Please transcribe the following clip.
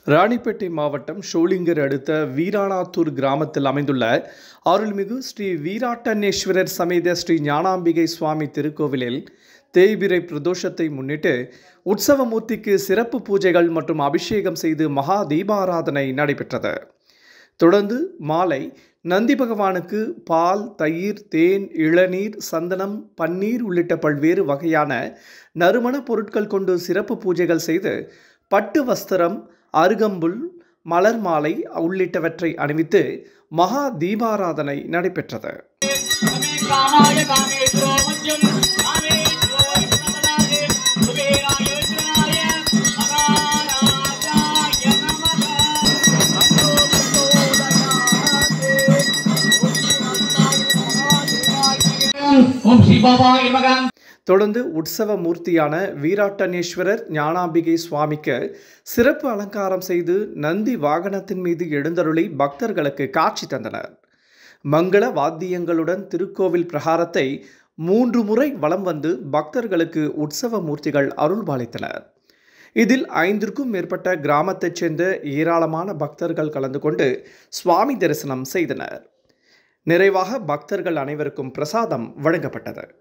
ராணிப்பேட்டை மாவட்டம் ஷோலிங்கர் அடுத்த வீராணாத்தூர் கிராமத்தில் அமைந்துள்ள அருள்மிகு ஸ்ரீ வீராட்டன்னேஸ்வரர் சமேத ஸ்ரீ ஞானாம்பிகை சுவாமி திருக்கோவிலில் தேய்பிரை பிரதோஷத்தை முன்னிட்டு உற்சவமூர்த்திக்கு சிறப்பு பூஜைகள் மற்றும் அபிஷேகம் செய்து மகா தீபாராதனை நடைபெற்றது தொடர்ந்து மாலை நந்தி பகவானுக்கு பால் தயிர் தேன் இளநீர் சந்தனம் பன்னீர் உள்ளிட்ட பல்வேறு வகையான நறுமண பொருட்கள் கொண்டு சிறப்பு பூஜைகள் செய்து பட்டு வஸ்திரம் அருகம்புல் மலர் மாலை உள்ளிட்டவற்றை அணிவித்து மகா தீபாராதனை நடைபெற்றது காமாய காமேஸ்வரோ மஞ்சள் காமேஸ்வரோ விஸ்வநாதே குபேராய விஸ்வநாய மகாராஜாய நமக அந்தோ ஓம் ஸ்ரீ பாபாய நமக தொடர்ந்து உற்சவ மூர்த்தியான வீராட்டனேஸ்வரர் ஞானாம்பிகை சுவாமிக்கு சிறப்பு அலங்காரம் செய்து நந்தி வாகனத்தின் மீது எழுந்தருளி பக்தர்களுக்கு காட்சி தந்தனர் மங்கள வாத்தியங்களுடன் திருக்கோவில் பிரகாரத்தை மூன்று முறை வலம் வந்து பக்தர்களுக்கு உற்சவ மூர்த்திகள் அருள்பாலித்தனர் இதில் ஐந்திற்கும் மேற்பட்ட கிராமத்தைச் சேர்ந்த ஏராளமான பக்தர்கள் கலந்து கொண்டு சுவாமி தரிசனம் செய்தனர் நிறைவாக பக்தர்கள் அனைவருக்கும் பிரசாதம் வழங்கப்பட்டது